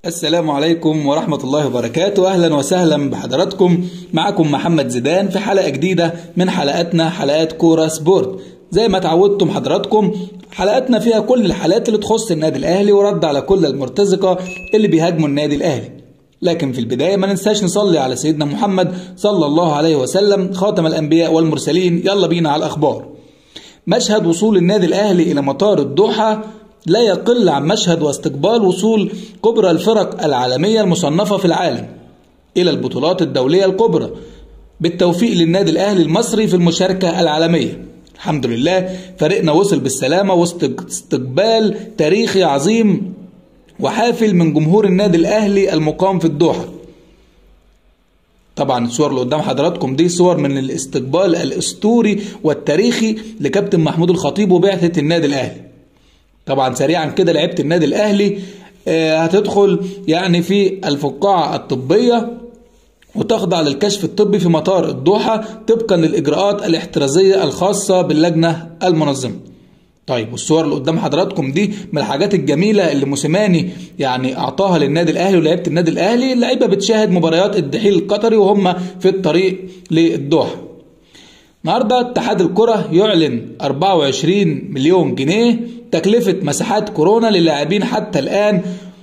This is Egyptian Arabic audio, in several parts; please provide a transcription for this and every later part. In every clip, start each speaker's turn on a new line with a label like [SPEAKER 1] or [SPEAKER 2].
[SPEAKER 1] السلام عليكم ورحمة الله وبركاته أهلا وسهلا بحضراتكم معكم محمد زيدان في حلقة جديدة من حلقاتنا حلقات كورة سبورت زي ما تعودتم حضراتكم حلقاتنا فيها كل الحالات اللي تخص النادي الأهلي ورد على كل المرتزقة اللي بيهاجموا النادي الأهلي لكن في البداية ما ننساش نصلي على سيدنا محمد صلى الله عليه وسلم خاتم الأنبياء والمرسلين يلا بينا على الأخبار مشهد وصول النادي الأهلي إلى مطار الدوحة لا يقل عن مشهد واستقبال وصول كبرى الفرق العالمية المصنفة في العالم إلى البطولات الدولية الكبرى بالتوفيق للنادي الأهلي المصري في المشاركة العالمية الحمد لله فريقنا وصل بالسلامة وسط استقبال تاريخي عظيم وحافل من جمهور النادي الأهلي المقام في الدوحة طبعا الصور اللي قدام حضراتكم دي صور من الاستقبال الاسطوري والتاريخي لكابتن محمود الخطيب وبعثة النادي الأهلي طبعا سريعا كده لعيبه النادي الاهلي هتدخل يعني في الفقاعه الطبيه وتخضع للكشف الطبي في مطار الدوحه طبقا للاجراءات الاحترازيه الخاصه باللجنه المنظمه طيب والصور اللي قدام حضراتكم دي من الحاجات الجميله اللي موسيماني يعني اعطاها للنادي الاهلي ولعيبه النادي الاهلي اللعيبه بتشاهد مباريات الدحيل القطري وهم في الطريق للدوحه النهارده اتحاد الكره يعلن 24 مليون جنيه تكلفة مساحات كورونا للاعبين حتى الآن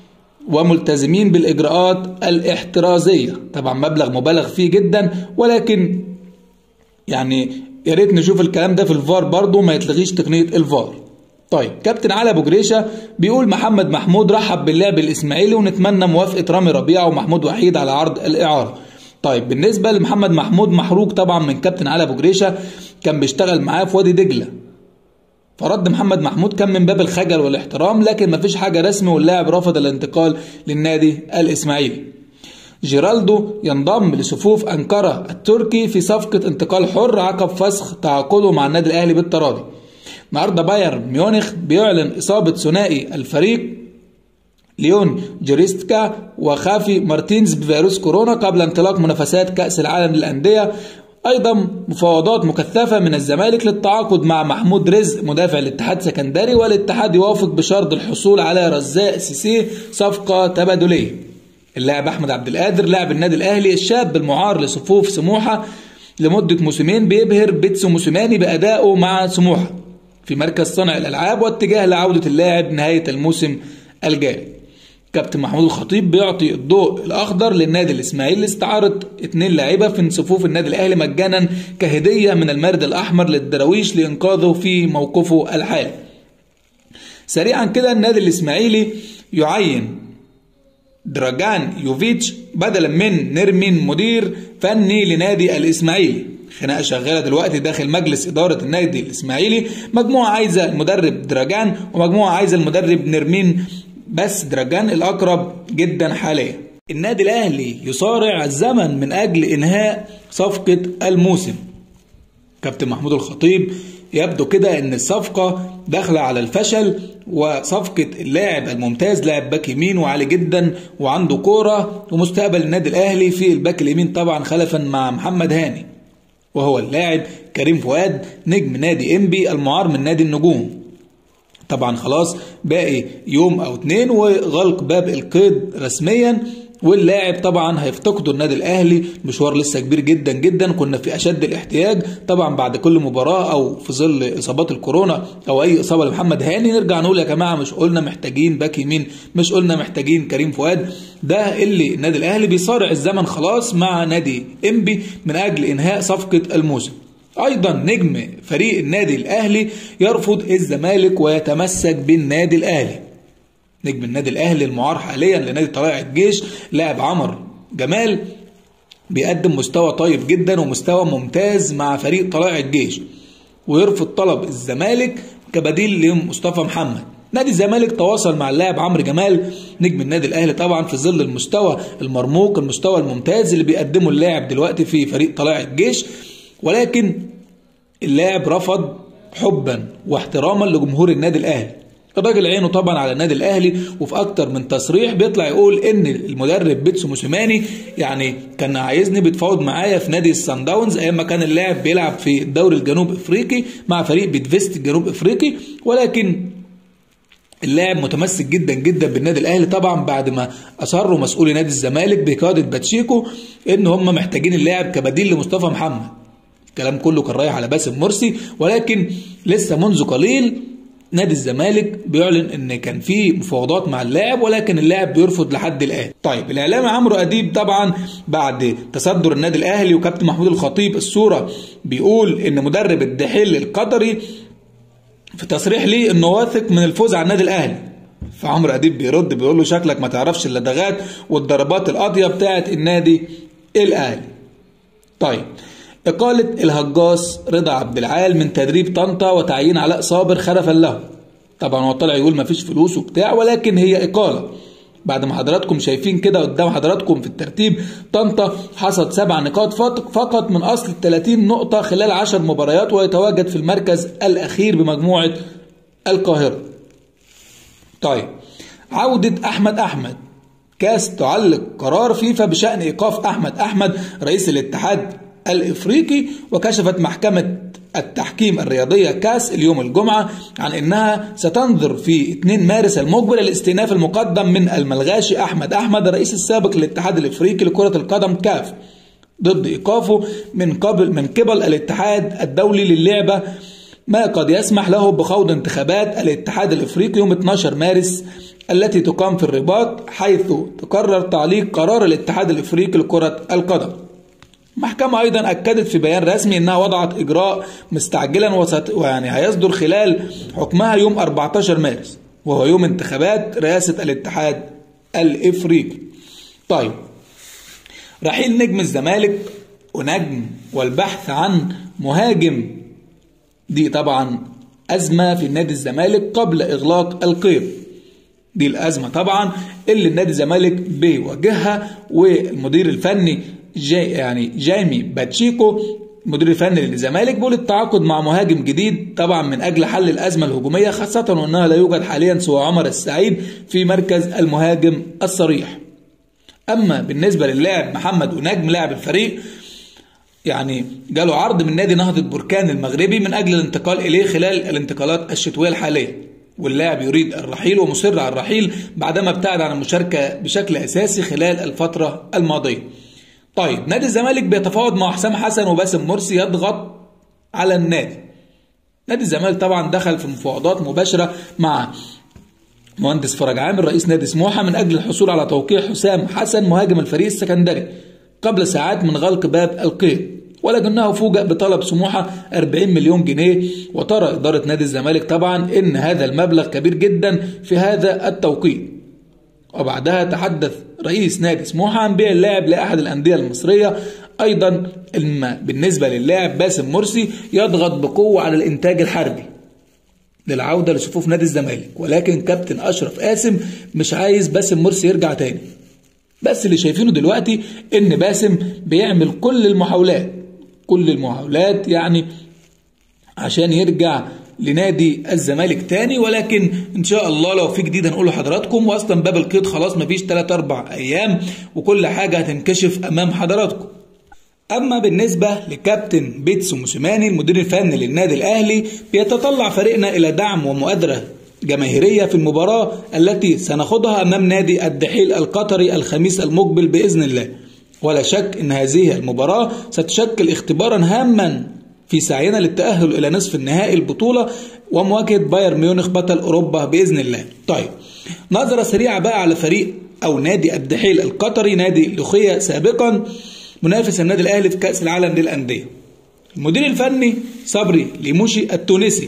[SPEAKER 1] وملتزمين بالإجراءات الاحترازية طبعا مبلغ مبالغ فيه جدا ولكن يعني يا ريت نشوف الكلام ده في الفار برضه ما يتلغيش تقنية الفار طيب كابتن علي ابو جريشه بيقول محمد محمود رحب باللعب الاسماعيلي ونتمنى موافقه رامي ربيعه ومحمود وحيد على عرض الاعاره طيب بالنسبه لمحمد محمود محروق طبعا من كابتن علي ابو جريشه كان بيشتغل معاه في وادي دجله فرد محمد محمود كان من باب الخجل والاحترام لكن مفيش حاجة رسمي واللاعب رفض الانتقال للنادي الإسماعيلي جيرالدو ينضم لصفوف أنقرة التركي في صفقة انتقال حر عقب فسخ تعاقده مع النادي الأهلي بالتراضي النهارده بايرن ميونخ بيعلن إصابة ثنائي الفريق ليون جوريستكا وخافي مارتينز بفيروس كورونا قبل انطلاق منافسات كأس العالم للأندية ايضا مفاوضات مكثفه من الزمالك للتعاقد مع محمود رزق مدافع الاتحاد سكندري والاتحاد يوافق بشرط الحصول على رزاق سيسي صفقه تبادليه اللاعب احمد عبد القادر لاعب النادي الاهلي الشاب المعار لصفوف سموحه لمده موسمين بيبهر بيتسو موسيماني بادائه مع سموحه في مركز صنع الالعاب واتجاه لعوده اللاعب نهايه الموسم الجاري كابتن محمود الخطيب بيعطي الضوء الاخضر للنادي الاسماعيلي لاستعاره اثنين لاعيبه في صفوف النادي الاهلي مجانا كهديه من المارد الاحمر للدراويش لانقاذه في موقفه الحالي. سريعا كده النادي الاسماعيلي يعين دراجان يوفيتش بدلا من نرمين مدير فني لنادي الاسماعيلي. خناقه شغاله دلوقتي داخل مجلس اداره النادي الاسماعيلي، مجموعه عايزه المدرب دراجان ومجموعه عايزه المدرب نرمين بس دراجان الأقرب جدا حاليا النادي الأهلي يصارع الزمن من أجل إنهاء صفقة الموسم كابتن محمود الخطيب يبدو كده ان الصفقة داخلة على الفشل وصفقة اللاعب الممتاز لاعب باك يمين وعالي جدا وعنده كورة ومستقبل النادي الاهلي في الباك اليمين طبعا خلفا مع محمد هاني وهو اللاعب كريم فؤاد نجم نادي انبي المعار من نادي النجوم طبعا خلاص باقي يوم او اتنين وغلق باب القيد رسميا واللاعب طبعا هيفتقده النادي الاهلي مشوار لسه كبير جدا جدا كنا في اشد الاحتياج طبعا بعد كل مباراه او في ظل اصابات الكورونا او اي اصابه لمحمد هاني نرجع نقول يا جماعه مش قلنا محتاجين باك يمين مش قلنا محتاجين كريم فؤاد ده اللي النادي الاهلي بيصارع الزمن خلاص مع نادي انبي من اجل انهاء صفقه الموسم ايضا نجم فريق النادي الاهلي يرفض الزمالك ويتمسك بالنادي الاهلي نجم النادي الاهلي المعار حاليا لنادي طلائع الجيش لاعب عمر جمال بيقدم مستوى طيب جدا ومستوى ممتاز مع فريق طلائع الجيش ويرفض طلب الزمالك كبديل لمصطفى محمد نادي الزمالك تواصل مع اللاعب عمرو جمال نجم النادي الاهلي طبعا في ظل المستوى المرموق المستوى الممتاز اللي بيقدمه اللاعب دلوقتي في فريق طلائع الجيش ولكن اللاعب رفض حبا واحتراما لجمهور النادي الاهلي الراجل عينه طبعا على النادي الاهلي وفي اكتر من تصريح بيطلع يقول ان المدرب بيتسو موسيماني يعني كان عايزني بيتفاوض معايا في نادي السان داونز ايام ما كان اللاعب بيلعب في الدوري الجنوب افريقي مع فريق بيتفيست الجنوب افريقي ولكن اللاعب متمسك جدا جدا بالنادي الاهلي طبعا بعد ما اصروا مسؤولي نادي الزمالك بقياده باتشيكو ان هم محتاجين اللاعب كبديل لمصطفى محمد الكلام كله كان رايح على باسم مرسي ولكن لسه منذ قليل نادي الزمالك بيعلن ان كان في مفاوضات مع اللاعب ولكن اللاعب بيرفض لحد الان. طيب الاعلامي عمرو اديب طبعا بعد تصدر النادي الاهلي وكابتن محمود الخطيب الصوره بيقول ان مدرب الدحيل القطري في تصريح ليه انه واثق من الفوز على النادي الاهلي. فعمرو اديب بيرد بيقول له شكلك ما تعرفش اللدغات والضربات القاضيه بتاعه النادي الاهلي. طيب إقالة الهجاص رضا عبد العال من تدريب طنطا وتعيين علاء صابر خلفا له طبعا هو طلع يقول مفيش فلوس وبتاع ولكن هي إقالة بعد ما حضراتكم شايفين كده قدام حضراتكم في الترتيب طنطا حصد سبع نقاط فقط من أصل 30 نقطة خلال 10 مباريات ويتواجد في المركز الأخير بمجموعة القاهرة طيب عودة أحمد أحمد كاس تعلق قرار فيفا بشأن إيقاف أحمد أحمد رئيس الاتحاد الافريقي وكشفت محكمه التحكيم الرياضيه كاس اليوم الجمعه عن انها ستنظر في 2 مارس المقبل الاستئناف المقدم من الملغاشي احمد احمد الرئيس السابق للاتحاد الافريقي لكره القدم كاف ضد ايقافه من قبل من قبل الاتحاد الدولي للعبه ما قد يسمح له بخوض انتخابات الاتحاد الافريقي يوم 12 مارس التي تقام في الرباط حيث تقرر تعليق قرار الاتحاد الافريقي لكره القدم المحكمة أيضا أكدت في بيان رسمي أنها وضعت إجراء مستعجلا وست... ويعني هيصدر خلال حكمها يوم 14 مارس وهو يوم انتخابات رئاسة الاتحاد الإفريقي. طيب رحيل نجم الزمالك ونجم والبحث عن مهاجم دي طبعا أزمة في نادي الزمالك قبل إغلاق القيد دي الأزمة طبعا اللي النادي الزمالك بيواجهها والمدير الفني جاي يعني جايمي باتشيكو المدير الفني للزمالك بيقول التعاقد مع مهاجم جديد طبعا من اجل حل الازمه الهجوميه خاصه وانها لا يوجد حاليا سوى عمر السعيد في مركز المهاجم الصريح. اما بالنسبه للاعب محمد ونجم لاعب الفريق يعني جاله عرض من نادي نهضه بركان المغربي من اجل الانتقال اليه خلال الانتقالات الشتويه الحاليه. واللاعب يريد الرحيل ومصر على الرحيل بعدما ابتعد عن المشاركه بشكل اساسي خلال الفتره الماضيه. طيب نادي الزمالك بيتفاوض مع حسام حسن وباسم مرسي يضغط على النادي نادي الزمالك طبعا دخل في مفاوضات مباشره مع مهندس فرج عامر رئيس نادي سموحه من اجل الحصول على توقيع حسام حسن مهاجم الفريق السكندري قبل ساعات من غلق باب القيد ولكنه فوجئ بطلب سموحة 40 مليون جنيه وترى إدارة نادي الزمالك طبعا إن هذا المبلغ كبير جدا في هذا التوقيت وبعدها تحدث رئيس نادي سموحة عن بيع اللاعب لأحد الأندية المصرية أيضا بالنسبة للاعب باسم مرسي يضغط بقوة على الإنتاج الحربي للعودة لصفوف نادي الزمالك ولكن كابتن أشرف قاسم مش عايز باسم مرسي يرجع تاني بس اللي شايفينه دلوقتي إن باسم بيعمل كل المحاولات كل المحاولات يعني عشان يرجع لنادي الزمالك تاني ولكن ان شاء الله لو في جديد هنقوله لحضراتكم واصلا باب القيد خلاص مفيش 3 4 ايام وكل حاجه هتنكشف امام حضراتكم اما بالنسبه لكابتن بيتسو موسيماني المدير الفني للنادي الاهلي بيتطلع فريقنا الى دعم ومؤازره جماهيريه في المباراه التي سنخوضها امام نادي الدحيل القطري الخميس المقبل باذن الله ولا شك ان هذه المباراه ستشكل اختبارا هاما في سعينا للتأهل إلى نصف النهائي البطولة ومواجهة بايرن ميونخ بطل أوروبا بإذن الله. طيب نظرة سريعة بقى على فريق أو نادي الدحيل القطري نادي لوخيا سابقا منافس النادي الأهلي في كأس العالم للأندية. المدير الفني صبري ليموشي التونسي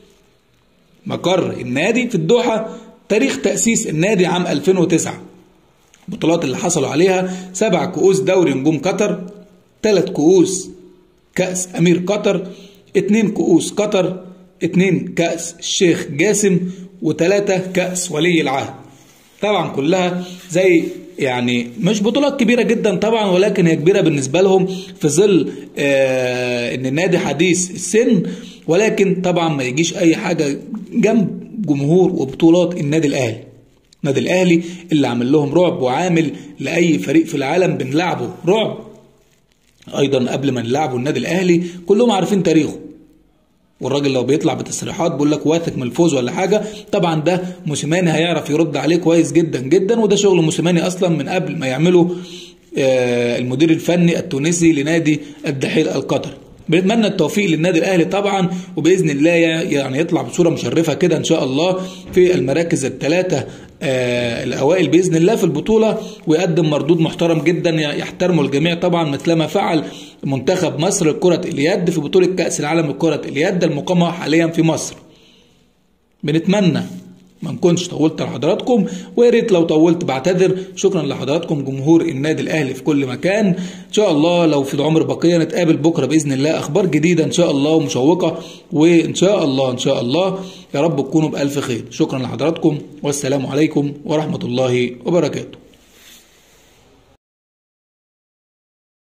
[SPEAKER 1] مقر النادي في الدوحة تاريخ تأسيس النادي عام 2009 البطولات اللي حصلوا عليها سبع كؤوس دوري نجوم قطر ثلاث كؤوس كأس أمير قطر اتنين كؤوس قطر اتنين كأس الشيخ جاسم وتلاتة كأس ولي العهد طبعا كلها زي يعني مش بطولات كبيرة جدا طبعا ولكن هي كبيرة بالنسبة لهم في ظل آه ان النادي حديث السن ولكن طبعا ما يجيش اي حاجة جنب جمهور وبطولات النادي الاهلي النادي الاهلي اللي عامل لهم رعب وعامل لاي فريق في العالم بنلعبه رعب ايضا قبل ما نلعبوا النادي الاهلي كلهم عارفين تاريخه والراجل لو بيطلع بتصريحات بيقول لك واثق من الفوز ولا حاجه طبعا ده موسيماني هيعرف يرد عليه كويس جدا جدا وده شغل موسيماني اصلا من قبل ما يعمله آه، المدير الفني التونسي لنادي الدحيل القطري بنتمنى التوفيق للنادي الاهلي طبعا وباذن الله يعني يطلع بصوره مشرفه كده ان شاء الله في المراكز الثلاثه آه الاوائل باذن الله في البطوله ويقدم مردود محترم جدا يحترمه الجميع طبعا مثلما فعل منتخب مصر لكره اليد في بطوله كاس العالم لكره اليد المقامه حاليا في مصر بنتمنى ما نكونش طولت لحضراتكم ويا ريت لو طولت بعتذر شكرا لحضراتكم جمهور النادي الاهلي في كل مكان ان شاء الله لو في العمر بقيه نتقابل بكره باذن الله اخبار جديده ان شاء الله ومشوقه وان شاء الله ان شاء الله يا رب تكونوا بالف خير شكرا لحضراتكم والسلام عليكم ورحمه الله وبركاته